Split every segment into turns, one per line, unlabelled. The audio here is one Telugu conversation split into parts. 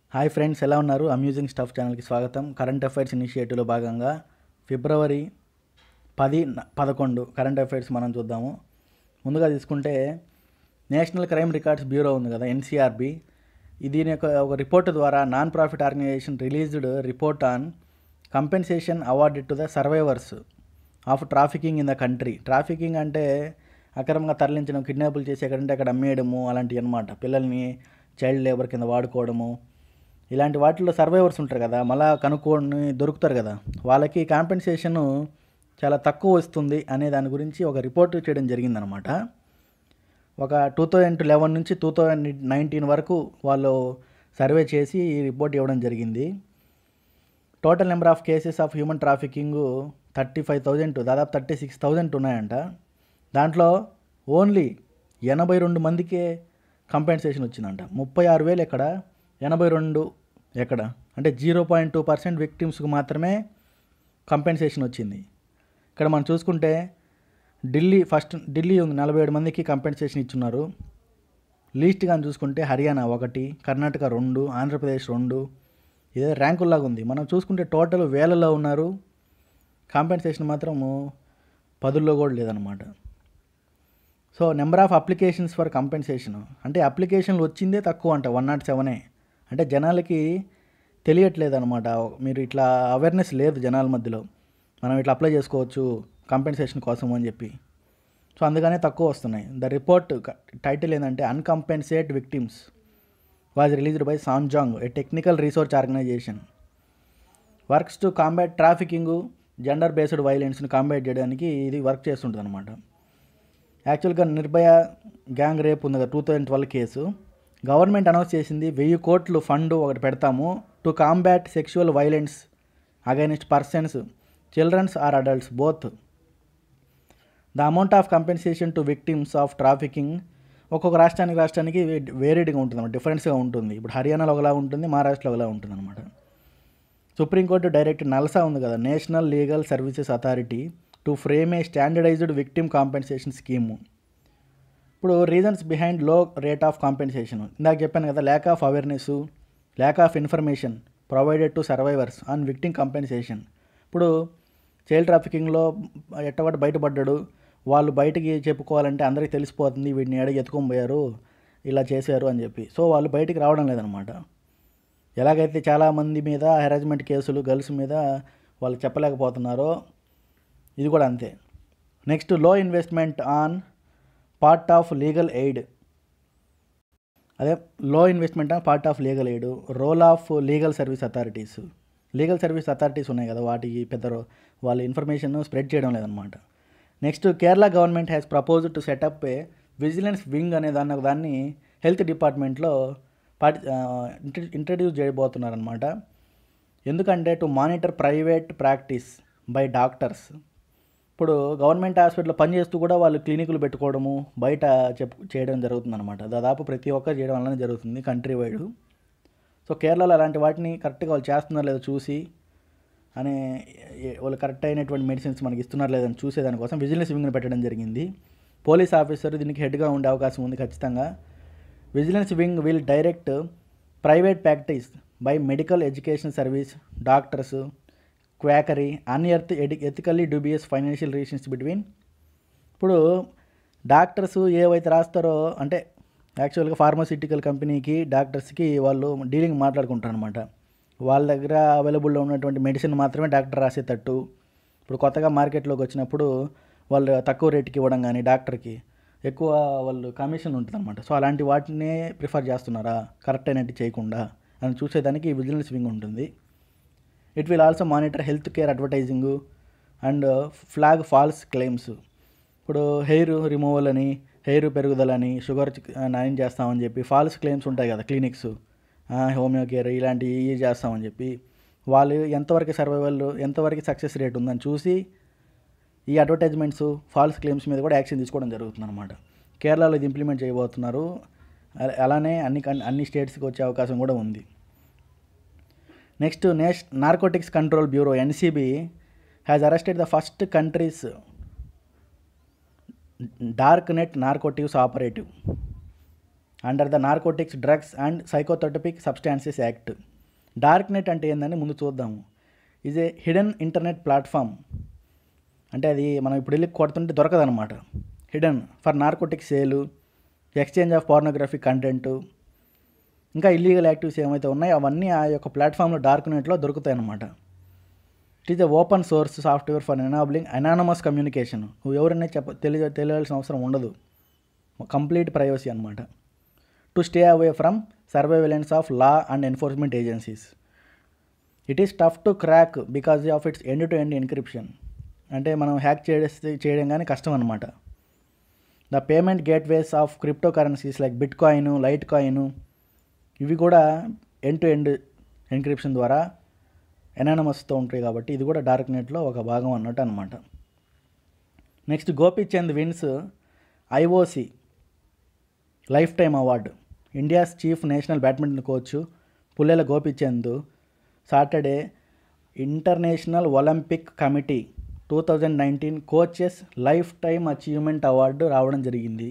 హాయ్ ఫ్రెండ్స్ ఎలా ఉన్నారు అమ్యూజింగ్ స్టఫ్ ఛానల్కి స్వాగతం కరెంట్ అఫైర్స్ ఇనిషియేటివ్లో భాగంగా ఫిబ్రవరి పది న- పదకొండు కరెంట్ అఫైర్స్ మనం చూద్దాము ముందుగా తీసుకుంటే నేషనల్ క్రైమ్ రికార్డ్స్ బ్యూరో ఉంది కదా ఎన్సీఆర్బి దీని యొక్క ఒక రిపోర్ట్ ద్వారా non profit organisation released report on compensation awarded to the survivors of trafficking in the country trafficking అంటే అక్రమంగా తరలించడం కిడ్నాపులు చేసి ఎక్కడంటే అక్కడ అమ్మేయడము అలాంటివి అనమాట పిల్లల్ని చైల్డ్ లేబర్ కింద వాడుకోవడము ఇలాంటి వాటిల్లో సర్వైవర్స్ ఉంటారు కదా మళ్ళా కనుక్కొని దొరుకుతారు కదా వాళ్ళకి కాంపెన్సేషన్ చాలా తక్కువ వస్తుంది అనే దాని గురించి ఒక రిపోర్ట్ చేయడం జరిగిందనమాట ఒక టూ థౌజండ్ లెవెన్ నుంచి టూ థౌజండ్ నైన్టీన్ వరకు వాళ్ళు సర్వే చేసి ఈ రిపోర్ట్ ఇవ్వడం జరిగింది total number of cases of human trafficking thirty five thousand దాదాపు థర్టీ సిక్స్ థౌజండ్ ఉన్నాయంట దాంట్లో ఓన్లీ ఎనభై రెండు మందికే కంపెన్సేషన్ వచ్చిందంట ముప్పై ఆరు వేలు ఎక్కడ ఎనభై రెండు ఎక్కడ అంటే జీరో పాయింట్ టూ పర్సెంట్ విక్టిమ్స్కి మాత్రమే కంపెన్సేషన్ వచ్చింది ఇక్కడ మనం చూసుకుంటే ఢిల్లీ ఫస్ట్ ఢిల్లీ ఉంది నలభై ఏడు మందికి కంపెన్సేషన్ ఇచ్చున్నారు లీస్ట్ కానీ చూసుకుంటే హర్యానా ఒకటి కర్ణాటక రెండు ఆంధ్రప్రదేశ్ రెండు ఇదే ర్యాంకుల్లాగా ఉంది మనం చూసుకుంటే టోటల్ వేలలో ఉన్నారు కాంపెన్సేషన్ మాత్రము పదుల్లో కూడా లేదనమాట so number of applications for compensation అంటే అప్లికేషన్లు వచ్చిందే తక్కువ అంట వన్ నాట్ సెవెనే అంటే జనాలకి తెలియట్లేదు అనమాట మీరు ఇట్లా అవేర్నెస్ లేదు జనాల మధ్యలో మనం ఇట్లా అప్లై చేసుకోవచ్చు కంపెన్సేషన్ కోసం అని చెప్పి సో అందుకనే తక్కువ వస్తున్నాయి ద రిపోర్ట్ టైటిల్ ఏంటంటే uncompensated victims was released by Sanjog a technical research organisation works to combat trafficking gender based వైలెన్స్ని కాంబాట్ చేయడానికి ఇది వర్క్ చేస్తుంటుంది అనమాట యాక్చువల్గా నిర్భయ గ్యాంగ్ రేప్ ఉంది కదా two thousand twelve case government announce చేసింది వెయ్యి కోట్లు ఫండ్ ఒకటి పెడతాము to combat sexual violence against persons childrens or adults both the amount of compensation to victims of trafficking ఒక్కొక్క రాష్ట్రానికి రాష్ట్రానికి వేరేడ్గా ఉంటుంది అన్నమాట డిఫరెన్స్గా ఉంటుంది ఇప్పుడు హర్యానాలో ఒకలా ఉంటుంది మహారాష్ట్రలో ఒకలా ఉంటుంది అనమాట సుప్రీంకోర్టు డైరెక్ట్ నల్సా ఉంది కదా national legal services authority to frame a standardised victim compensation scheme ఇప్పుడు reasons behind low rate of compensation ఇందాక చెప్పాను కదా lack of awareness lack of information provided to survivors on victim compensation ఇప్పుడు చైల్డ్ ట్రాఫికింగ్లో ఎట్టబడి బయటపడ్డాడు వాళ్ళు బయటికి చెప్పుకోవాలంటే అందరికీ తెలిసిపోతుంది వీడిని ఎడగ ఎత్తుకొని పోయారు ఇలా చేశారు అని చెప్పి సో వాళ్ళు బయటికి రావడం లేదనమాట ఎలాగైతే చాలామంది మీద హెరాస్మెంట్ కేసులు గర్ల్స్ మీద వాళ్ళు చెప్పలేకపోతున్నారో ఇది కూడా అంతే next low investment on part of legal aid అదే low investment on part of legal aid role of legal service authorities legal service authorities ఉన్నాయి కదా వాటికి పెద్ద రో- వాళ్ళ ఇన్ఫర్మేషన్ స్ప్రెడ్ చేయడం లేదనమాట next Kerala government has propose to set up a vigilance wing అనే దాన్ని ఒక దాన్ని హెల్త్ డిపార్ట్మెంట్లో పార్టి ఇంట్రడ్యూస్ చేయబోతున్నారనమాట ఎందుకంటే to monitor private practice by doctors ఇప్పుడు గవర్నమెంట్ హాస్పిటల్లో పనిచేస్తూ కూడా వాళ్ళు క్లినిక్లు పెట్టుకోవడము బయట చెప్ చేయడం జరుగుతుందన్నమాట దాదాపు ప్రతి ఒక్కరు చేయడం వల్లనే జరుగుతుంది కంట్రీ వైడ్ సో కేరళలో అలాంటి వాటిని కరెక్ట్గా వాళ్ళు చేస్తున్నారో లేదో చూసి అనే ఏ- వాళ్ళు కరెక్ట్ అయినటువంటి మెడిసిన్స్ మనకి ఇస్తున్నారు లేదని చూసే దానికోసం విజిలెన్స్ వింగ్ని పెట్టడం జరిగింది పోలీస్ ఆఫీసర్ దీనికి హెడ్గా ఉండే అవకాశం ఉంది ఖచ్చితంగా vigilance wing will direct private practice by medical education service doctors quackery unearthed ethically dubious financial relations between ఇప్పుడు డాక్టర్స్ ఏవైతే రాస్తారో అంటే యాక్చువల్గా ఫార్మాసిటికల్ కంపెనీకి డాక్టర్స్కి వాళ్ళు డీలింగ్ మాట్లాడుకుంటారు అనమాట వాళ్ళ దగ్గర అవైలబుల్లో ఉన్నటువంటి మెడిసిన్ మాత్రమే డాక్టర్ రాసేటట్టు ఇప్పుడు కొత్తగా మార్కెట్లోకి వచ్చినప్పుడు వాళ్ళు తక్కువ రేటుకి ఇవ్వడం కానీ డాక్టర్కి ఎక్కువ వాళ్ళు కమిషన్ ఉంటుంది అనమాట సో అలాంటి వాటినే ప్రిఫర్ చేస్తున్నారా కరెక్ట్ అయినట్టు చేయకుండా అని చూసేదానికి విజిలెన్స్ వింగ్ ఉంటుంది it will also monitor health care advertising and flag false claims ఇప్పుడు హెయిర్ రిమూవల్ అని హెయిర్ పెరుగుదలని షుగర్ నయం చేస్తామని చెప్పి ఫాల్స్ క్లెయిమ్స్ ఉంటాయి కదా క్లినిక్స్ హోమియో కేర్ ఇలాంటివి చేస్తామని చెప్పి వాళ్ళు ఎంతవరకు సర్వైవల్ ఎంతవరకు సక్సెస్ రేట్ ఉందని చూసి ఈ అడ్వర్టైజ్మెంట్స్ ఫాల్స్ క్లెయిమ్స్ మీద కూడా యాక్షన్ తీసుకోవడం జరుగుతుంది అనమాట కేరళలో ఇది ఇంప్లిమెంట్ చేయబోతున్నారు అలా- అలానే అన్ని కన్- అన్ని స్టేట్స్కి వచ్చే అవకాశం కూడా ఉంది నెక్స్ట్ నేష్ narcotics control bureau NCB has arrested the first country's dark net narcotics operative under the narcotics drugs and psychotropic substances act dark net అంటే ఏందని ముందు చూద్దాము is a hidden internet platform అంటే అది మనం ఇప్పుడు వెళ్ళి కొడుతుంటే దొరకదనమాట hidden for narcotic sale exchange of pornographic content ఇంకా ఇల్లీగల్ యాక్టివిటీస్ ఏమైతే ఉన్నాయో అవన్నీ ఆ యొక్క ప్లాట్ఫామ్లో డార్క్ నెట్లో దొరుకుతాయి అన్నమాట it is a open source software for enabling anonymous communication నువ్వు ఎవరైనా చెప్ప తెలియ తెలియాల్సిన అవసరం ఉండదు కంప్లీట్ ప్రైవసీ అనమాట to stay away from surveillance of law and enforcement agencies it is tough to crack because of its end to end encryption అంటే మనం హ్యాక్ చేస్తే చేయడం కానీ కష్టం అనమాట the payment gateways of crypto currencies like bitcoin litecoin ఇవి కూడా ఎండ్ టు ఎండ్ ఎన్క్రిప్షన్ ద్వారా ఎనానమస్తో ఉంటాయి కాబట్టి ఇది కూడా డార్క్ నెట్లో ఒక భాగం అన్నట్టు అనమాట next Gopichand wins IOC life time award India's chief national badminton coach Pullela Gopichand Saturday international Olympic committee two thousand nineteen coaches life time achievement award రావడం జరిగింది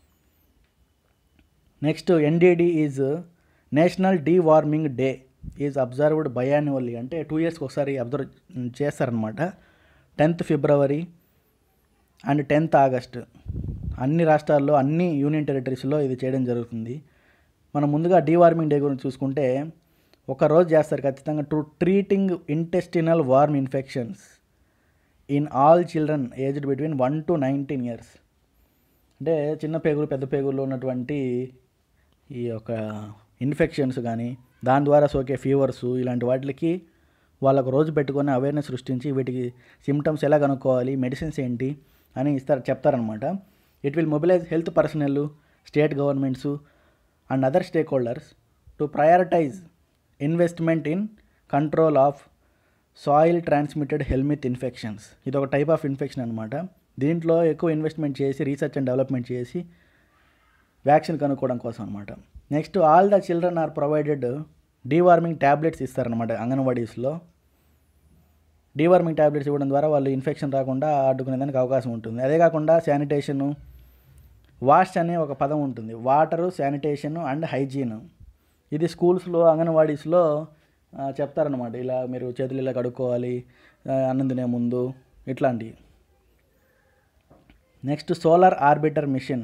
next NDD is national deworming day is observed biannually అంటే టూ ఇయర్స్కి ఒకసారి అబ్జర్వ్ చేస్తారనమాట tenth February and tenth August అన్ని రాష్ట్రాల్లో అన్ని యూనియన్ టెరిటరీస్లో ఇది చేయడం జరుగుతుంది మనం ముందుగా డీవార్మింగ్ డే గురించి చూసుకుంటే ఒక రోజు చేస్తారు ఖచ్చితంగా to treating intestinal worm infections in all children aged between one to nineteen years అంటే చిన్న పేగులు పెద్ద పేగుల్లో ఉన్నటువంటి ఈ యొక్క ఇన్ఫెక్షన్స్ కానీ దాని ద్వారా సోకే ఫీవర్స్ ఇలాంటి వాటికి వాళ్ళకు రోజు పెట్టుకొని అవేర్నెస్ సృష్టించి వీటికి సిమ్టమ్స్ ఎలా కనుక్కోవాలి మెడిసిన్స్ ఏంటి అని ఇస్తారు చెప్తారనమాట it will mobilise health personnel state governments and other stakeholders to prioritise investment in control of soil transmitted helminth infections ఇది ఒక టైప్ ఆఫ్ ఇన్ఫెక్షన్ అనమాట దీంట్లో ఎక్కువ ఇన్వెస్ట్మెంట్ చేసి రీసెర్చ్ అండ్ డెవలప్మెంట్ చేసి వ్యాక్సిన్ కనుక్కోవడం కోసం అనమాట next all the children are provided deworming tablets ఇస్తారనమాట అంగన్వాడీస్లో డీవార్మింగ్ ట్యాబ్లెట్స్ ఇవ్వడం ద్వారా వాళ్ళు ఇన్ఫెక్షన్ రాకుండా అడ్డుకునేదానికి అవకాశం ఉంటుంది అదే కాకుండా శానిటేషను వాష్ అనే ఒక పదం ఉంటుంది వాటరు శానిటేషన్ అండ్ హైజీన్ ఇది స్కూల్స్లో అంగన్వాడీస్లో ఆ, చెప్తారనమాట ఇలా మీరు చేతులు ఇలా కడుక్కోవాలి ఆ, అన్నం తినే ముందు ఇట్లాంటివి next solar orbiter mission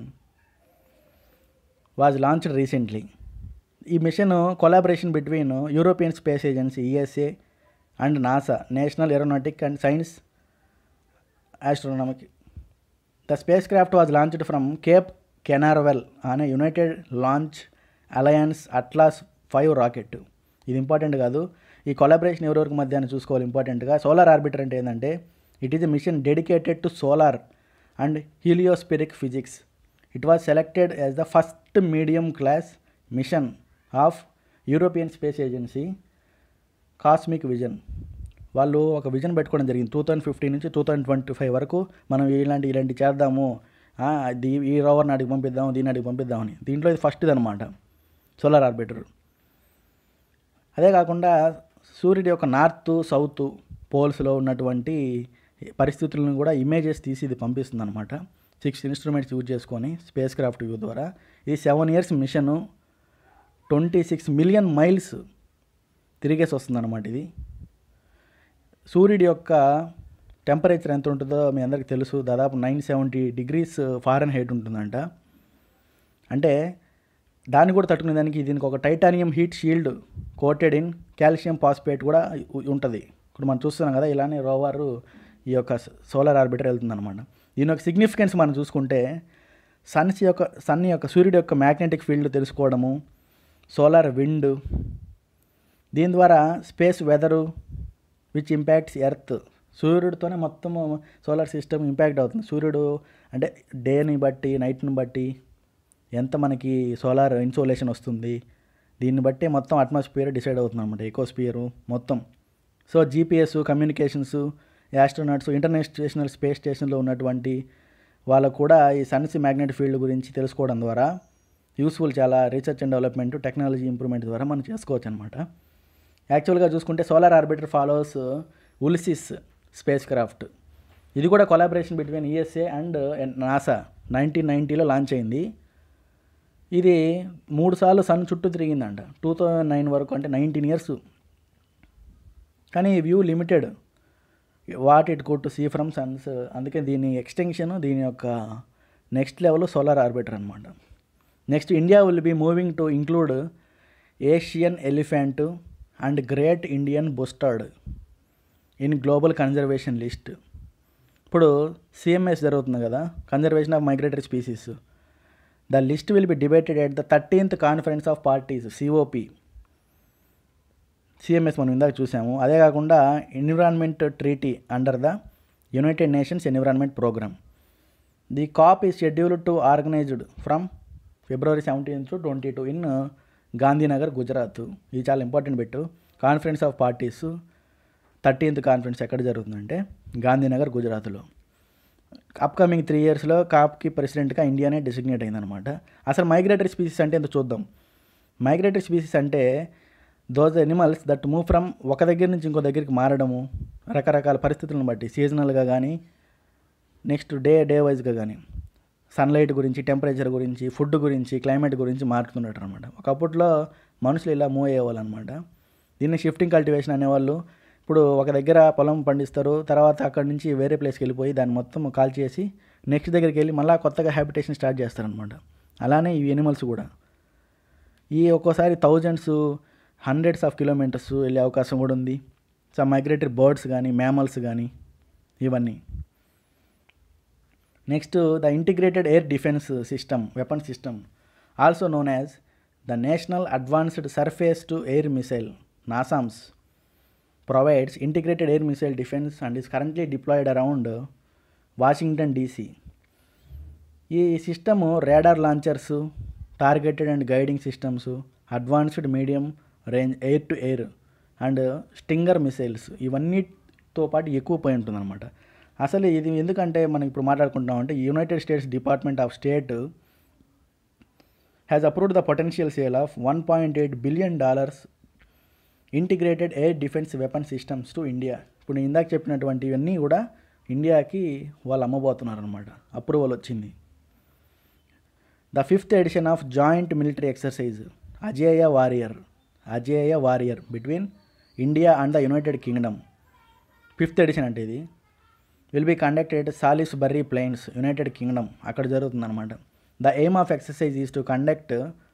was launched recently ఈ mission collaboration between European Space Agency ESA and NASA national aeronautic and science astronomic the space craft was launched from Cape Canaveral అనే United Launch Alliance Atlas five rocket ఇది ఇంపార్టెంట్ కాదు ఈ కొలాబరేషన్ ఎవరెవరికి మధ్య అని చూసుకోవాలి ఇంపార్టెంట్గా సోలార్ ఆర్బిటర్ అంటే ఏంటంటే it is a mission dedicated to solar and heliospheric physics it was selected as the first medium class mission of European Space Agency cosmic vision వాళ్ళు ఒక విజన్ పెట్టుకోవడం జరిగింది టూ థౌజండ్ ఫిఫ్టీన్ నుంచి టూ థౌజండ్ ట్వంటీ ఫైవ్ వరకు మనం ఇలాంటి ఇలాంటి చేద్దాము ఆ, దీ ఈ రోవర్ నాటికి పంపిద్దాము దీని నాటికి పంపిద్దామని దీంట్లో ఇది ఫస్ట్ది అనమాట సోలార్ ఆర్బిటర్ అదే కాకుండా సూర్యుడి యొక్క నార్త్ సౌత్ పోల్స్లో ఉన్నటువంటి పరిస్థితులను కూడా ఇమేజెస్ తీసి ఇది పంపిస్తుంది అనమాట సిక్స్ ఇన్స్ట్రుమెంట్స్ యూజ్ చేసుకొని స్పేస్ క్రాఫ్ట్ వ్యూ ద్వారా ఇది seven years mission twenty six million miles తిరిగేసి వస్తుందన్నమాట ఇది సూర్యుడి యొక్క టెంపరేచర్ ఎంత ఉంటుందో మీ అందరికీ తెలుసు దాదాపు nine seventy degrees Fahrenheit ఉంటుందంట అంటే దాన్ని కూడా తట్టుకునే దానికి దీనికి ఒక titanium heat shield coated in calcium phosphate కూడా ఉ- ఉంటుంది ఇప్పుడు మనం చూస్తున్నాం కదా ఇలానే రోవర్ ఈ యొక్క సోలార్ ఆర్బిటర్ వెళ్తుందన్నమాట దీని యొక్క సిగ్నిఫికెన్స్ మనం చూసుకుంటే సన్స్ యొక్క సన్ యొక్క సూర్యుడి యొక్క మ్యాగ్నెటిక్ ఫీల్డ్ తెలుసుకోవడము సోలార్ విండ్ దీని ద్వారా space weather which impacts earth సూర్యుడితోనే మొత్తం సోలార్ సిస్టమ్ ఇంపాక్ట్ అవుతుంది సూర్యుడు అంటే డేని బట్టి నైట్ని బట్టి ఎంత మనకి సోలార్ ఇన్సోలేషన్ వస్తుంది దీన్ని బట్టి మొత్తం అట్మాస్ఫియర్ డిసైడ్ అవుతుంది అనమాట ఎకోస్ఫియరు మొత్తం so GPS communications astronauts international space స్టేషన్లో ఉన్నటువంటి వాళ్ళకు కూడా ఈ సన్స్ మ్యాగ్నెటిక్ ఫీల్డ్ గురించి తెలుసుకోవడం ద్వారా యూస్ఫుల్ చాలా research and development technology improvement ద్వారా మనం చేసుకోవచ్చు అనమాట యాక్చువల్గా చూసుకుంటే solar orbiter follows Ulysses space craft ఇది కూడా collaboration between ESA and NASA nineteen నైంటీలో లాంచ్ అయింది ఇది మూడు సార్లు సన్ చుట్టూ తిరిగిందంట టూ థౌజండ్ నైన్ వరకు అంటే నైన్టీన్ ఇయర్స్ కానీ ఈ view limited what it could to see from sun's అందుకే దీని ఎక్స్టెన్షన్ దీని యొక్క నెక్స్ట్ లెవెల్ సోలార్ ఆర్బిటర్ అనమాట next India will be moving to include Asian elephant and great Indian bustard in global conservation list ఇప్పుడు సిఎంఎస్ జరుగుతుంది కదా conservation of migratory species the list will be debated at the thirteenth conference of parties COP CMS మనం ఇందాక చూసాము అదే కాకుండా environment treaty under the United Nations Environment Programme the COP is scheduled to organized from February seventeenth to twenty two in Gandhinagar Gujarat ఇది చాలా ఇంపార్టెంట్ పెట్టు conference of parties thirteenth conference ఎక్కడ జరుగుతుందంటే గాంధీనగర్ గుజరాత్లో అప్కమింగ్ త్రీ ఇయర్స్లో కాప్కి ప్రెసిడెంట్గా ఇండియానే డిసిగ్నేట్ అయిందనమాట అసలు మైగ్రేటరీ స్పీసీస్ అంటే ఎంత చూద్దాం మైగ్రేటరీ స్పీసీస్ అంటే those animals that move from ఒక దగ్గర నుంచి ఇంకో దగ్గరికి మారడము రకరకాల పరిస్థితులను బట్టి సీజనల్గా కానీ నెక్స్ట్ డే డే వైజ్గా కానీ సన్లైట్ గురించి టెంపరేచర్ గురించి ఫుడ్ గురించి క్లైమేట్ గురించి మారుతుండటం అనమాట ఒకప్పట్లో మనుషులు ఇలా మూవ్ అయ్యేవాళ్ళు అనమాట దీన్ని షిఫ్టింగ్ కల్టివేషన్ అనేవాళ్ళు ఇప్పుడు ఒక దగ్గర పొలం పండిస్తారు తర్వాత అక్కడి నుంచి వేరే ప్లేస్కి వెళ్ళిపోయి దాన్ని మొత్తం కాల్ చేసి నెక్స్ట్ దగ్గరికి వెళ్ళి మళ్ళీ కొత్తగా హ్యాబిటేషన్ స్టార్ట్ చేస్తారనమాట అలానే ఈ ఎనిమల్స్ కూడా ఈ ఒక్కోసారి థౌజండ్స్ హండ్రెడ్స్ ఆఫ్ కిలోమీటర్స్ వెళ్ళే అవకాశం కూడా ఉంది సమ్ మైగ్రేటరీ బర్డ్స్ కానీ మ్యామల్స్ కానీ ఇవన్నీ next the integrated air defence system weapon system also known as the national advanced surface to air missile NASAMS provides integrated air missile defence and is currently deployed around Washington DC ఈ system radar launchers targeted and guiding systems advanced medium range air to air and stinger missiles ఇవన్నీతో పాటు ఎక్కువ పోయి ఉంటుందన్నమాట అసలు ఇది ఎందుకంటే మనం ఇప్పుడు మాట్లాడుకుంటున్నాం అంటే United States Department of State has approved the potential sale of one point eight billion dollars integrated air defence weapon systems to India ఇప్పుడు నేను ఇందాక చెప్పినటువంటి ఇవన్నీ కూడా ఇండియాకి వాళ్ళు అమ్మబోతున్నారు అనమాట అప్రూవల్ వచ్చింది the fifth edition of joint military exercise Ajeya warrior Ajeya warrior between India and the United Kingdom fifth edition అంటే ఇది will be conducted Salisbury plains United Kingdom అక్కడ జరుగుతుందన్నమాట the aim of exercise is to conduct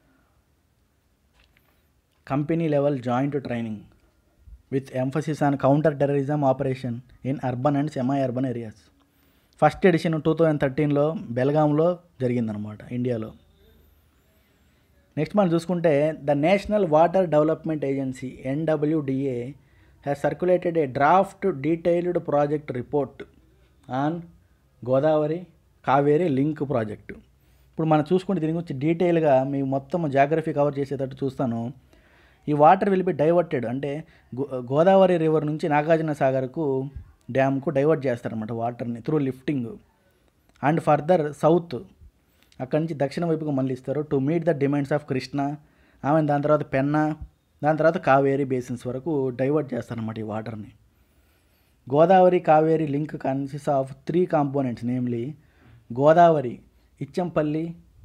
company level joint training with emphasis on counter terrorism operation in urban and semi urban areas first edition two thousand థర్టీన్లో బెల్గాంలో జరిగిందనమాట ఇండియాలో నెక్స్ట్ మనం చూసుకుంటే the national water development agency NWDA has circulated a draft detailed project report on Godavari Kaveri link project ఇప్పుడు మనం చూసుకుంటే దీని గురించి డీటెయిల్గా మీ మొత్తం జాగ్రఫీ కవర్ చేసేటట్టు చూస్తాను ఈ వాటర్ విల్ బి డైవర్టెడ్ అంటే గో గోదావరి రివర్ నుంచి నాగార్జున సాగర్కు డ్యామ్కు డైవర్ట్ చేస్తారన్నమాట వాటర్ని through lifting and further south అక్కడి నుంచి దక్షిణ వైపుకు మళ్ళిస్తారు to meet the demands of Krishna ఆమె దాని తర్వాత పెన్నా దాని తర్వాత కావేరీ బేసిన్స్ వరకు డైవర్ట్ చేస్తారన్నమాట ఈ వాటర్ని Godavari Kaveri link consists of three components namely Godavari Inchampalli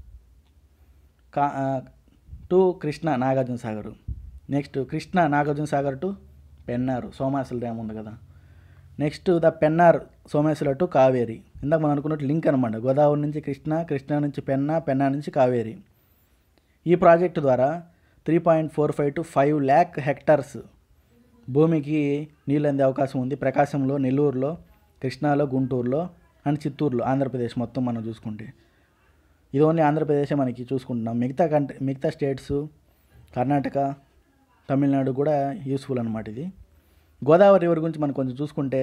కా to Krishna Nagarjuna Sagar next Krishna Nagarjuna Sagar to Pennar Somasila dam ఉంది కదా next the Pennar Someshwara to Kaveri ఇందాక మనం అనుకున్నట్టు లింక్ అనమాట గోదావరి నుంచి కృష్ణ కృష్ణ నుంచి పెన్నా పెన్నా నుంచి కావేరి ఈ ప్రాజెక్టు ద్వారా three point four five to five lakh hectares భూమికి నీళ్ళు అందే అవకాశం ఉంది ప్రకాశంలో నెల్లూరులో కృష్ణాలో గుంటూరులో అండ్ చిత్తూరులో ఆంధ్రప్రదేశ్ మొత్తం మనం చూసుకుంటే ఇది ఓన్లీ ఆంధ్రప్రదేశ్ మనకి చూసుకుంటున్నాం మిగతా కంట్రీ మిగతా స్టేట్స్ కర్ణాటక తమిళనాడు కూడా యూస్ఫుల్ అనమాట ఇది గోదావరి రివర్ గురించి మనం కొంచెం చూసుకుంటే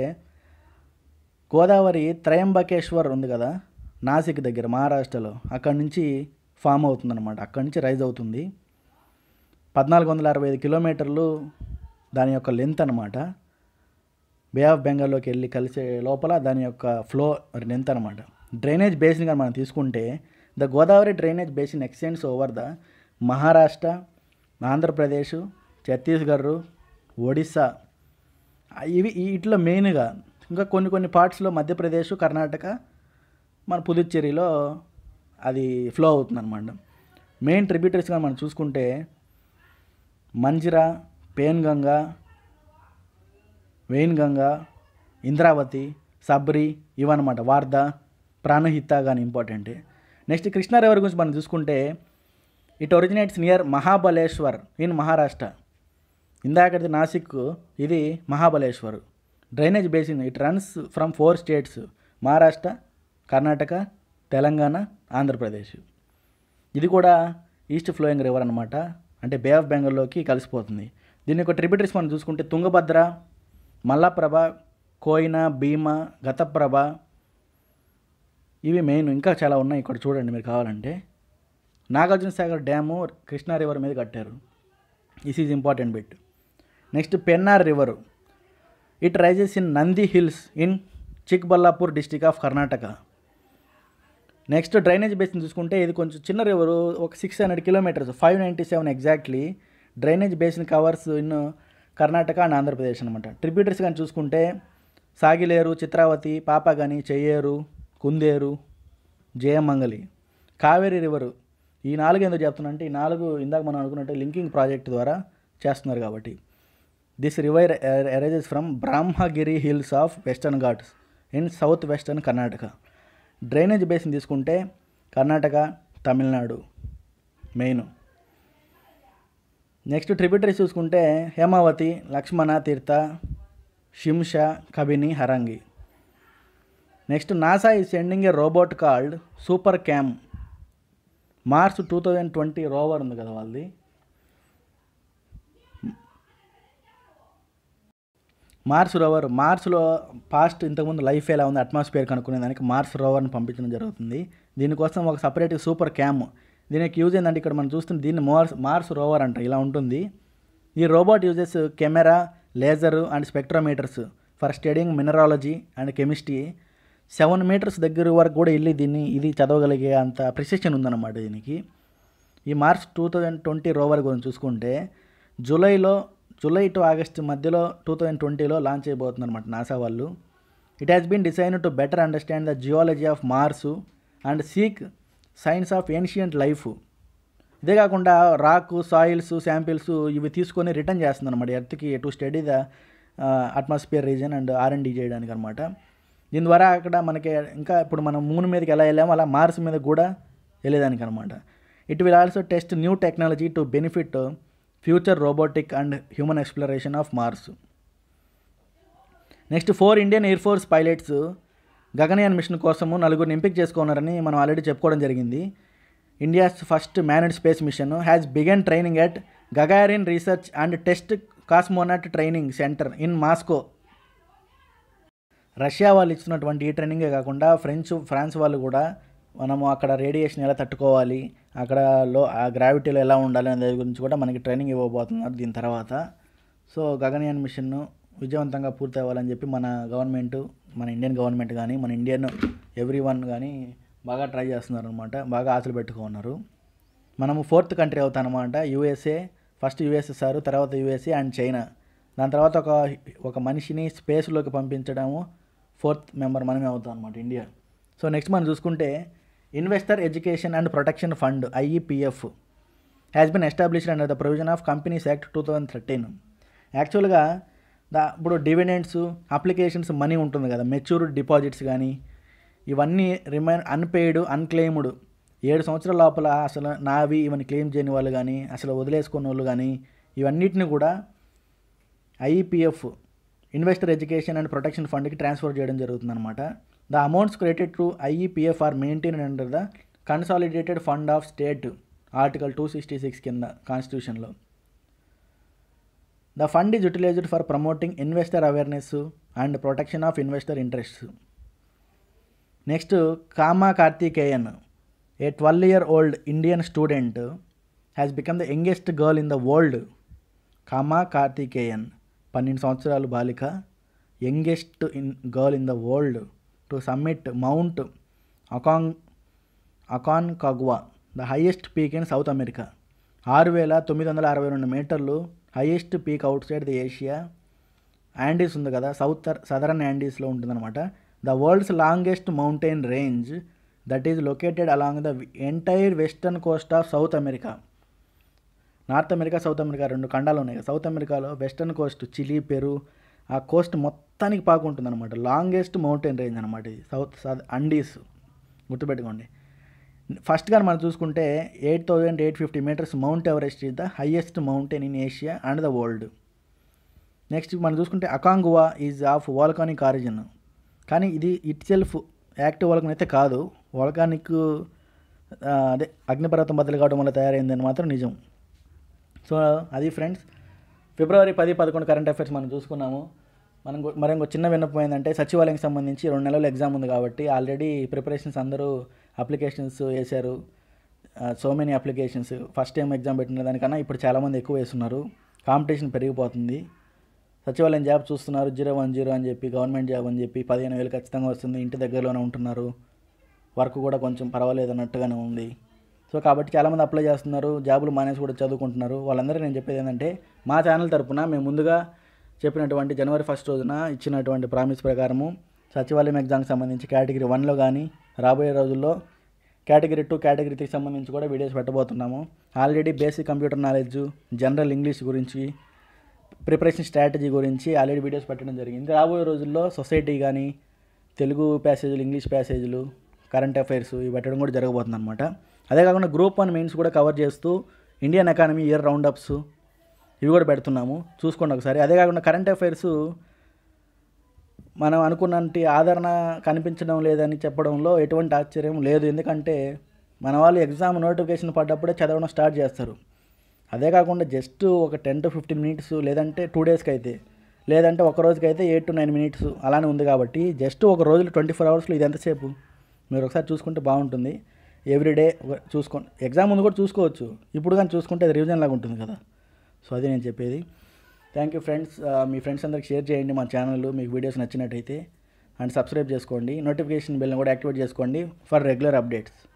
గోదావరి త్రయంబకేశ్వర్ ఉంది కదా నాసిక్ దగ్గర మహారాష్ట్రలో అక్కడి నుంచి ఫామ్ అవుతుందన్నమాట అక్కడి నుంచి రైజ్ అవుతుంది పద్నాలుగు వందల అరవై ఐదు కిలోమీటర్లు దాని యొక్క లెంత్ అనమాట బే ఆఫ్ బెంగాల్లోకి వెళ్ళి కలిసే లోపల దాని యొక్క ఫ్లో లెంత్ అనమాట డ్రైనేజ్ బేసిన్ కానీ మనం తీసుకుంటే the Godavari drainage basin extends over the Maharashtra Andhra Pradesh Chhattisgarh Odisha ఇవి ఇట్లా మెయిన్గా ఇంకా కొన్ని కొన్ని పార్ట్స్లో మధ్యప్రదేశ్ కర్ణాటక మన పుదుచ్చేరిలో అది ఫ్లో అవుతుందన్నమాట మెయిన్ ట్రిబ్యూటరీస్గా మనం చూసుకుంటే మంజిరా పేన్గంగా వెయిన్గంగా ఇంద్రావతి సబ్రి ఇవన్నమాట వార్ధ ప్రాణహిత కానీ ఇంపార్టెంట్ నెక్స్ట్ కృష్ణా రివర్ గురించి మనం చూసుకుంటే it originates near Mahabaleshwar in Maharashtra ఇందాకది నాసిక్ ఇది Mahabaleshwar drainage basin it runs from four states Maharashtra Karnataka Telangana Andhra Pradesh ఇది కూడా ఈస్ట్ ఫ్లోయింగ్ రివర్ అనమాట అంటే బే ఆఫ్ బెంగాల్లోకి కలిసిపోతుంది దీని యొక్క ట్రిబ్యూటరీస్ మనం చూసుకుంటే తుంగభద్ర మల్లప్రభ కోయిన భీమ గతప్రభ ఇవి మెయిన్ ఇంకా చాలా ఉన్నాయి ఇక్కడ చూడండి మీరు కావాలంటే నాగార్జున సాగర్ డ్యాము కృష్ణా రివర్ మీద కట్టారు this is important bit next Pennar river it rises in Nandi hills in Chikballapur district of Karnataka next drainage basin చూసుకుంటే ఇది కొంచెం చిన్న రివర్ ఒక six hundred kilometres five ninety seven exactly drainage basin covers in Karnataka and Andhra Pradesh అనమాట ట్రిబ్యూటరీస్ కానీ చూసుకుంటే సాగిలేరు చిత్రావతి పాపగని చెయ్యేరు కుందేరు జయమంగలి కావేరీ రివరు ఈ నాలుగు ఎందుకు చెప్తున్నా అంటే ఈ నాలుగు ఇందాక మనం అనుకున్నట్టు లింకింగ్ ప్రాజెక్ట్ ద్వారా చేస్తున్నారు కాబట్టి this river arises from Brahmagiri hills of western Ghats in south western Karnataka drainage basin తీసుకుంటే Karnataka Tamil Nadu main next tributaries చూసుకుంటే Hemavathi Lakshmana Tirtha Shimsha Kabini Harangi next NASA is sending a robot called super cam Mars two thousand twenty rover ఉంది కదా వాళ్ళది మార్స్ రోవర్ మార్స్లో పాస్ట్ ఇంతకుముందు లైఫ్ ఎలా ఉంది అట్మాస్ఫియర్ కనుక్కునే దానికి మార్స్ రోవర్ని పంపించడం జరుగుతుంది దీనికోసం ఒక సపరేట్ సూపర్ క్యామ్ దీనికి యూజ్ ఏంటంటే ఇక్కడ మనం చూస్తుంది దీన్ని మార్స్ మార్స్ రోవర్ అంట ఇలా ఉంటుంది ఈ robot uses camera laser and spectrometers for studying mineralogy and chemistry seven metres దగ్గర వరకు కూడా వెళ్ళి దీన్ని ఇది చదవగలిగే అంత ప్రిసిషన్ ఉందన్నమాట దీనికి ఈ Mars two thousand twenty rover గురించి చూసుకుంటే జూలైలో జూలై టు ఆగస్ట్ మధ్యలో టూ థౌజండ్ ట్వంటీలో లాంచ్ అయిపోతుంది అనమాట నాసా వాళ్ళు it has been design to better understand the geology of Mars and seek signs of ancient life ఇదే కాకుండా రాక్ సాయిల్స్ శాంపిల్స్ ఇవి తీసుకొని రిటర్న్ చేస్తుంది అనమాట ఎర్త్కి to study the atmosphere region and R and D చేయడానికి అనమాట దీని ద్వారా అక్కడ మనకి ఇంకా ఇప్పుడు మనం మూన్ మీదకి ఎలా వెళ్ళామో అలా మార్స్ మీద కూడా వెళ్ళేదానికి అనమాట it will also test new technology to benefit future robotic and human exploration of Mars next four Indian air force pilots Gaganyaan mission కోసము నలుగురిని ఎంపిక చేసుకున్నారని మనం ఆల్రెడీ చెప్పుకోవడం జరిగింది India's first manned space mission has begun training at Gagarin research and test cosmonaut training centre in Moscow Russia వాళ్ళు ఇచ్చినటువంటి ఈ ట్రైనింగే కాకుండా ఫ్రెంచ్ ఫ్రాన్స్ వాళ్ళు కూడా మనము అక్కడ రేడియేషన్ ఎలా తట్టుకోవాలి అక్కడ లో ఆ గ్రావిటీలో ఎలా ఉండాలి అనే దాని గురించి కూడా మనకి ట్రైనింగ్ ఇవ్వబోతున్నారు దీని తర్వాత సో గగనయాన్ మిషన్ విజయవంతంగా పూర్తి అవ్వాలని చెప్పి మన గవర్నమెంట్ మన ఇండియన్ గవర్నమెంట్ కానీ మన ఇండియన్ ఎవ్రీ వన్ కానీ బాగా ట్రై చేస్తున్నారు అనమాట బాగా ఆశలు పెట్టుకున్నారు మనము ఫోర్త్ కంట్రీ అవుతాం అనమాట యూఎస్ఏ ఫస్ట్ యూఎస్ఎస్ఆర్ తర్వాత యూఎస్ఏ అండ్ చైనా దాని తర్వాత ఒక ఒక మనిషిని స్పేస్లోకి పంపించడము ఫోర్త్ మెంబర్ మనమే అవుతాం అనమాట ఇండియా సో నెక్స్ట్ మనం చూసుకుంటే investor education and protection fund IEPF has been established under the provision of companies act two thousand thirteen యాక్చువల్గా దా ఇప్పుడు డివిడెండ్స్ అప్లికేషన్స్ మనీ ఉంటుంది కదా మెచ్యూర్డ్ డిపాజిట్స్ కానీ ఇవన్నీ రిమైన్ అన్పెయిడ్ అన్క్లెయిమ్డ్ ఏడు సంవత్సరాల లోపల అసలు నావి ఇవన్నీ క్లెయిమ్ చేయని వాళ్ళు కానీ అసలు వదిలేసుకున్న వాళ్ళు కానీ ఇవన్నిటిని కూడా IEPF investor education and protection ఫండ్కి ట్రాన్స్ఫర్ చేయడం జరుగుతుందన్నమాట the amounts credit to IEPF are maintain under the consolidated fund of state article two sixty six కింద కాన్స్టిట్యూషన్లో the fund is utilised for promoting investor awareness and protection of investor interests next comma Karthikeyan a twelve year old Indian student has become the youngest girl in the world comma Karthikeyan పన్నెండు సంవత్సరాలు బాలిక youngest in girl in the world to summit mount అకాంగ్ icon కగ్వా the highest peak in south America ఆరు వేల తొమ్మిది వందల అరవై రెండు మీటర్లు highest peak out side the Asia యాండీస్ ఉంది కదా సౌత్ సదరన్ యాండీస్లో ఉంటుందన్నమాట the world's longest mountain range that is located along the entire western Coast of south America north America south America రెండు ఖండాలు ఉన్నాయి కదా సౌత్ అమెరికాలో వెస్టర్న్ కోస్ట్ చిలీ పెరు ఆ కోస్ట్ మొత్తానికి పాకుంటుంది అనమాట లాంగెస్ట్ మౌంటైన్ రేంజ్ అనమాట ఇది సౌత్ సౌత్ అండీస్ గుర్తుపెట్టుకోండి ఫస్ట్ కానీ మనం చూసుకుంటే eight thousand eight fifty metres Mount Everest is the highest mountain in Asia and the world next మనం చూసుకుంటే Aconcagua is of volcanic origin కానీ ఇది ఇట్ సెల్ఫ్ యాక్టివ్ వాల్కన్ అయితే కాదు వాల్కానిక్ అదే అగ్నిపర్వతం బద్దలు కావడం వల్ల తయారైందని మాత్రం నిజం సో అది ఫ్రెండ్స్ ఫిబ్రవరి పది పదకొండు కరెంట్ అఫైర్స్ మనం చూసుకున్నాము మనం ఇంకో- మరి ఇంకో చిన్న విన్నపం ఏంటంటే సచివాలయం సంబంధించి రెండు నెలలు ఎగ్జామ్ ఉంది కాబట్టి ఆల్రెడీ ప్రిపరేషన్స్ అందరూ అప్లికేషన్స్ వేశారు so many applications first time exam పెట్టిన దానికన్నా ఇప్పుడు చాలామంది ఎక్కువ వేస్తున్నారు కాంపిటీషన్ పెరిగిపోతుంది సచివాలయం జాబ్ చూస్తున్నారు జీరో వన్ జీరో అని చెప్పి గవర్నమెంట్ జాబ్ అని చెప్పి పదిహేను వేలు ఖచ్చితంగా వస్తుంది ఇంటి దగ్గరలోనే ఉంటున్నారు వర్క్ కూడా కొంచెం పర్వాలేదు అన్నట్టుగానే ఉంది సో కాబట్టి చాలామంది అప్లై చేస్తున్నారు జాబులు మానేసి కూడా చదువుకుంటున్నారు వాళ్ళందరికీ నేను చెప్పేది ఏంటంటే మా ఛానల్ తరపున మేము ముందుగా చెప్పినటువంటి జనవరి ఫస్ట్ రోజున ఇచ్చినటువంటి ప్రామిస్ ప్రకారము సచివాలయం ఎగ్జామ్కి సంబంధించి కేటగిరీ వన్లో కానీ రాబోయే రోజుల్లో కేటగిరీ టూ కేటగిరీ త్రీ సంబంధించి కూడా వీడియోస్ పెట్టబోతున్నాము already basic computer knowledge general English గురించి ప్రిపరేషన్ స్ట్రాటజీ గురించి ఆల్రెడీ వీడియోస్ పెట్టడం జరిగింది రాబోయే రోజుల్లో సొసైటీ కానీ తెలుగు ప్యాసేజీలు ఇంగ్లీష్ ప్యాసేజీలు కరెంట్ అఫైర్స్ ఇవి పెట్టడం కూడా జరగబోతుంది అనమాట అదే కాకుండా గ్రూప్ వన్ మెయిన్స్ కూడా కవర్ చేస్తూ Indian economy year round ups ఇవి కూడా పెడుతున్నాము చూసుకోండి ఒకసారి అదే కాకుండా కరెంట్ అఫైర్స్ మనం అనుకున్నట్టు ఆదరణ కనిపించడం లేదని చెప్పడంలో ఎటువంటి ఆశ్చర్యం లేదు ఎందుకంటే మన వాళ్ళు ఎగ్జామ్ నోటిఫికేషన్ పడ్డప్పుడే చదవడం స్టార్ట్ చేస్తారు అదే కాకుండా జస్ట్ ఒక టెన్ టు ఫిఫ్టీన్ మినిట్స్ లేదంటే టూ డేస్కి అయితే లేదంటే ఒక రోజుకి అయితే ఎయిట్ టు నైన్ మినిట్స్ అలానే ఉంది కాబట్టి జస్ట్ ఒక రోజులో ట్వంటీ ఫోర్ అవర్స్లో ఇది ఎంతసేపు మీరు ఒకసారి చూసుకుంటే బాగుంటుంది ఎవ్రీడే చూసుకోండి ఎగ్జామ్ ముందు కూడా చూసుకోవచ్చు ఇప్పుడు కానీ చూసుకుంటే అది రివిజన్ లాగా ఉంటుంది కదా సో అది నేను చెప్పేది థ్యాంక్ యూ ఫ్రెండ్స్ మీ ఫ్రెండ్స్ అందరికి షేర్ చేయండి మా ఛానల్ మీకు వీడియోస్ నచ్చినట్టయితే అండ్ సబ్స్క్రైబ్ చేసుకోండి నోటిఫికేషన్ బెల్ని కూడా యాక్టివేట్ చేసుకోండి ఫర్ రెగ్యులర్ అప్డేట్స్